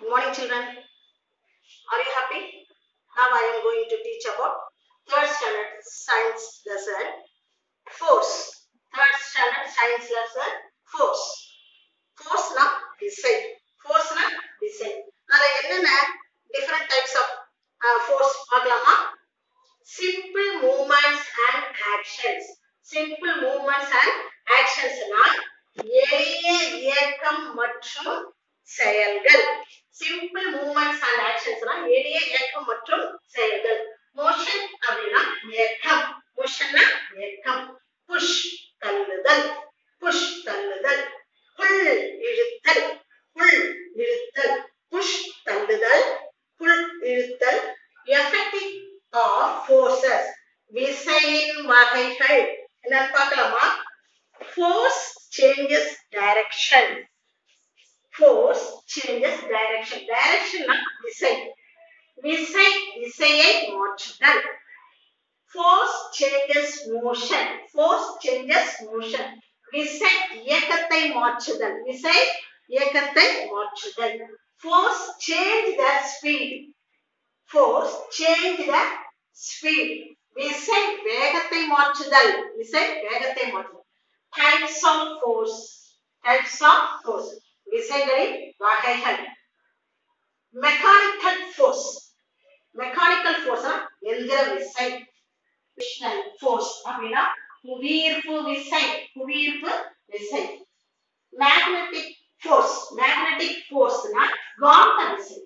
Good morning, children. Are you happy? Now I am going to teach about third standard science lesson force. Third standard science lesson force. Force na விசை. Force na விசை. அதுல என்னென்ன different types of uh, force பார்க்கலாமா? Simple movements and actions. Simple movements and actions னா எளிய இயக்கம் மற்றும் செயல்கள் சிம்பிள் மூவ்மெண்ட்ஸ் அண்ட் ஆக்ஷன்ஸ்னா எளிய இயக்கம் மற்றும் செயல்கள் மோஷன் அப்படின்னா இயக்கம் மோஷன்னா இயக்கம் புஷ் தள்ளுதல் புஷ் தள்ளுதல் புல் இழுத்தல் புல் இழுத்தல் புஷ் தள்ளுதல் புல் இழுத்தல் எஃபெக்டிவ் ஆஃப் ஃபோர்ஸஸ் விசையின் வகைகள் என்னன்னு பார்க்கலாமா force changes direction force changes direction direction னா திசை விசை திசையை மாற்றுதல் force changes motion force changes motion விசை இயக்கத்தை மாற்றுதல் விசை இயக்கத்தை மாற்றுதல் force change the speed force change the speed விசை வேகத்தை மாற்றுதல் விசை வேகத்தை மாற்றுதல் types of force types of force விசைகளின் வகைகள் மெக்கானிக்கல் ஃபோர்ஸ் மெக்கானிக்கல் ஃபோர்ஸ்னா எந்திர விசை ஃபிரிக்ஷனல் ஃபோர்ஸ் அப்படின்னா புவியீர்ப்பு விசை புவியீர்ப்பு விசை மேக்னெட்டிக் ஃபோர்ஸ் மேக்னெட்டிக் ஃபோர்ஸ்னா காந்த விசை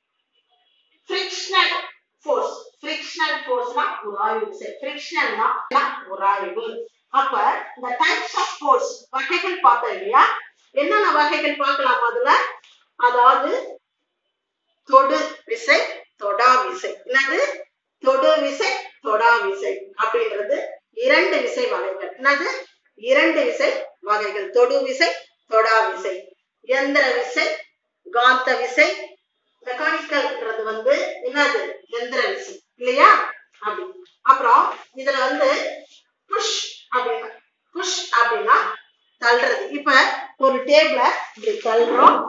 ஃபிரிக்ஷனல் ஃபோர்ஸ் ஃபிரிக்ஷனல் ஃபோர்ஸ்னா உராய்வு விசை ஃபிரிக்ஷனல்னா உராய்வு அப்ப இந்த டைப்ஸ் ஆஃப் ஃபோர்ஸ் வகைகள் பார்த்தோம் இல்லையா என்னென்ன வகைகள் பார்க்கலாம் அதுல அதாவது தொடு விசை தொடா விசை என்னது தொடு விசை தொடா விசை அப்படின்றது இரண்டு விசை வகைகள் என்னது இரண்டு விசை வகைகள் தொடு விசை தொடா விசை எந்திர விசை காந்த விசை மெக்கானிக்கல்ன்றது வந்து என்னது எந்திர விசை இல்லையா அப்படி அப்புறம் இதுல வந்து புஷ் அப்படின்னா புஷ் அப்படின்னா தள்ளுறது இப்ப ஒரு டேபிள இப்படி தள்ளுறோம்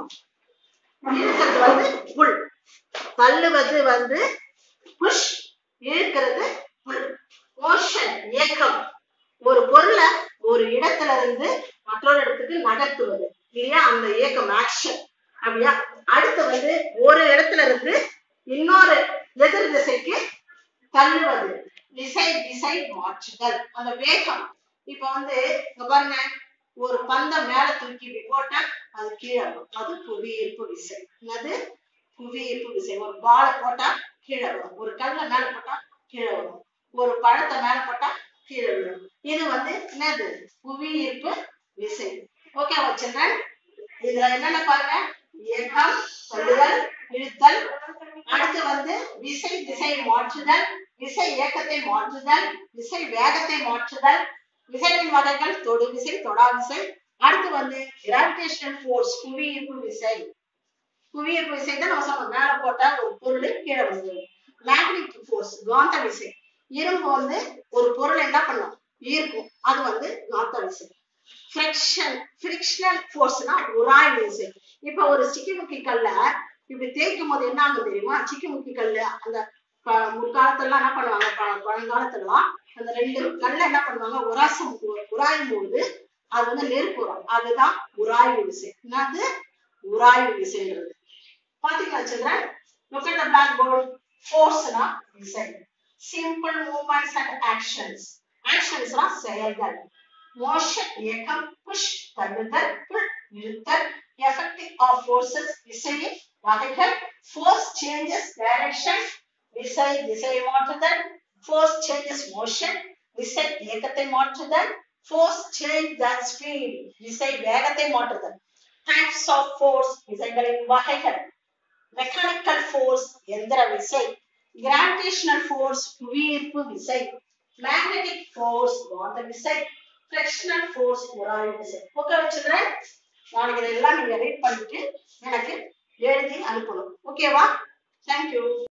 இழுக்கிறது வந்து புல் தள்ளுவது வந்து புஷ் இழுக்கிறது புல் மோஷன் இயக்கம் ஒரு பொருளை ஒரு இடத்துல இருந்து மற்றொரு இடத்துக்கு நகர்த்துவது இல்லையா அந்த இயக்கம் ஆக்ஷன் அப்படியா அடுத்து வந்து ஒரு இடத்துல இருந்து இன்னொரு எதிர் திசைக்கு தள்ளுவது திசை திசை மாற்றுதல் அந்த வேகம் இப்ப வந்து இங்க பாருங்க ஒரு பந்த மேல தூக்கி இப்படி போட்டா அது கீழே வரும் அது புவியீர்ப்பு விசை என்னது புவியீர்ப்பு விசை ஒரு பாலை போட்டா கீழே வரும் ஒரு கல்ல மேல போட்டா கீழே வரும் ஒரு பழத்தை மேல போட்டா கீழே விழும் இது வந்து என்னது புவியீர்ப்பு விசை ஓகே வச்சிருக்கேன் இதுல என்னென்ன பாருங்க இயக்கம் தள்ளுதல் இழுத்தல் அடுத்து வந்து விசை திசை மாற்றுதல் விசை இயக்கத்தை மாற்றுதல் விசை வேகத்தை மாற்றுதல் விசைகளின் வகைகள் தொடு விசை தொடா விசை அடுத்து வந்து கிராவிடேஷனல் ஃபோர்ஸ் புவியீர்ப்பு விசை புவியீர்ப்பு விசை தான் நம்ம சொன்னோம் மேல போட்டா ஒரு பொருள் கீழே வந்துடும் மேக்னெட்டிக் ஃபோர்ஸ் காந்த விசை இரும்பு வந்து ஒரு பொருள் என்ன பண்ணும் ஈர்க்கும் அது வந்து காந்த விசை ஃபிரிக்ஷன் ஃபிரிக்ஷனல் ஃபோர்ஸ்னா உராய்வு விசை இப்ப ஒரு சிக்கிமுக்கி கல்ல இப்படி தேய்க்கும் போது என்ன ஆகும் தெரியுமா சிக்கிமுக்கி கல்லு அந்த முற்காலத்துல என்ன பண்ணுவாங்க பழங்காலத்துலலாம் அந்த ரெண்டு கல்ல என்ன பண்ணுவாங்க உராசம் உராயும் போது அது வந்து நெருப்பு வரும் அதுதான் உராய்வு விசை என்னது உராய்வு விசைன்றது பாத்தீங்களா children look at the blackboard ஃபோர்ஸ்னா விசை சிம்பிள் மூவ்மெண்ட்ஸ் அண்ட் ஆக்ஷன்ஸ் ஆக்ஷன்ஸ்னா செயல்கள் மோஷன் இயக்கம் புஷ் தள்ளுதல் புல் இழுத்தல் எஃபெக்டிவ் ஆஃப் ஃபோர்ஸஸ் விசையின் வகைகள் ஃபோர்ஸ் சேஞ்சஸ் டைரக்ஷன் விசை திசை மாற்றுதல் ஃபோர்ஸ் சேஞ்சஸ் மோஷன் விசை இயக்கத்தை மாற்றுதல் ஃபோர்ஸ் சேஞ்ச் த ஸ்பீட் விசை வேகத்தை மாற்றுதல் டைப்ஸ் ஆஃப் ஃபோர்ஸ் விசைகளின் வகைகள் மெக்கானிக்கல் ஃபோர்ஸ் எந்திர விசை கிராவிடேஷனல் ஃபோர்ஸ் புவியீர்ப்பு விசை மேக்னெட்டிக் ஃபோர்ஸ் காந்த விசை ஃபிரிக்ஷனல் ஃபோர்ஸ் உராய்வு விசை ஓகே வச்சுக்கிறேன் நாளைக்கு இதெல்லாம் நீங்க ரீட் பண்ணிட்டு எனக்கு எழுதி அனுப்பணும் ஓகேவா தேங்க்யூ